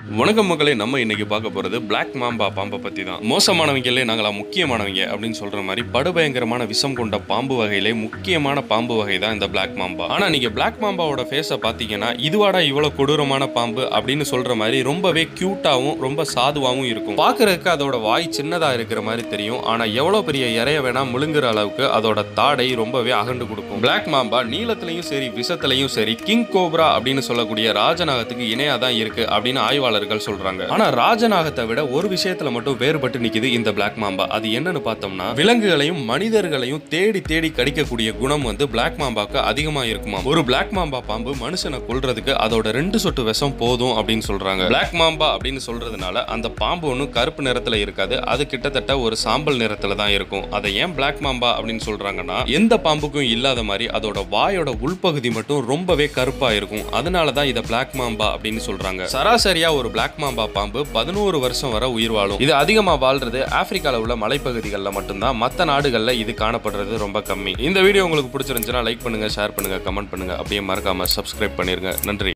வணக்கம் மக்களே நம்ம இன்னைக்கு பார்க்க போறது Black மாம்பா பாம்பை பத்தி தான் மோசமானவங்களே நாங்களா முக்கியமானவங்க அப்படின்னு சொல்ற மாதிரி படுபயங்கரமான விஷம் கொண்ட பாம்பு வகையிலே முக்கியமான பாம்பு வகை தான் இந்த Black மாம்பா ஆனா நீங்க Black மாம்பாவோட ஃபேஸை பார்த்தீங்கன்னா இதுவாடா இவ்வளவு கொடூரமான பாம்பு அப்படின்னு சொல்ற மாதிரி ரொம்பவே கியூட்டாவும் ரொம்ப சாதுவாகவும் இருக்கும் பார்க்கறதுக்கு அதோட வாய் சின்னதா இருக்கிற மாதிரி தெரியும் ஆனா எவ்வளவு பெரிய இறைய வேணா முழுங்குற அளவுக்கு அதோட தாடை ரொம்பவே அகண்டு கொடுக்கும் Black மாம்பா நீளத்திலையும் சரி விஷத்திலையும் சரி கிங் கோப்ரா அப்படின்னு சொல்லக்கூடிய ராஜநாகத்துக்கு இணையா தான் இருக்கு அப்படின்னு ஆய்வாளர்கள் சொல்றாங்க ஆனா ராஜநாகத்தை விட ஒரு விஷயத்துல மட்டும் வேறுபட்டு நிக்குது இந்த Black மாம்பா அது என்னன்னு பார்த்தோம்னா விலங்குகளையும் மனிதர்களையும் தேடி தேடி கடிக்கக்கூடிய குணம் வந்து Black மாம்பாக்கு அதிகமா இருக்குமா ஒரு Black மாம்பா பாம்பு மனுஷனை கொல்றதுக்கு அதோட ரெண்டு சொட்டு விஷம் போதும் அப்படின்னு சொல்றாங்க Black மாம்பா அப்படின்னு சொல்றதுனால அந்த பாம்பு ஒன்றும் கருப்பு நிறத்துல இருக்காது அது கிட்டத்தட்ட ஒரு சாம்பல் நிறத்துல தான் இருக்கும் அதை ஏன் Black மாம்பா அப்படின்னு சொல்றாங்கன்னா எந்த பாம்புக்கும் இல்லாத மாதிரி அதோட வாயோட உள்பகுதி மட்டும் ரொம்பவே கருப்பா இருக்கும் அதனால தான் இதை Black மாம்பா அப்படின்னு சொல்றாங்க சராசரியா ஒரு Black மாம்பா பாம்பு பதினோரு வருஷம் வரை உயிர் வாழும் இது அதிகமா வாழ்றது ஆப்பிரிக்கால உள்ள மலைப்பகுதிகளில் மட்டும்தான் மற்ற நாடுகள்ல இது காணப்படுறது ரொம்ப கம்மி இந்த வீடியோ உங்களுக்கு பிடிச்சிருந்துச்சுன்னா லைக் பண்ணுங்க ஷேர் பண்ணுங்க கமெண்ட் பண்ணுங்க அப்படியே மறக்காம சப்ஸ்கிரைப் பண்ணிருங்க நன்றி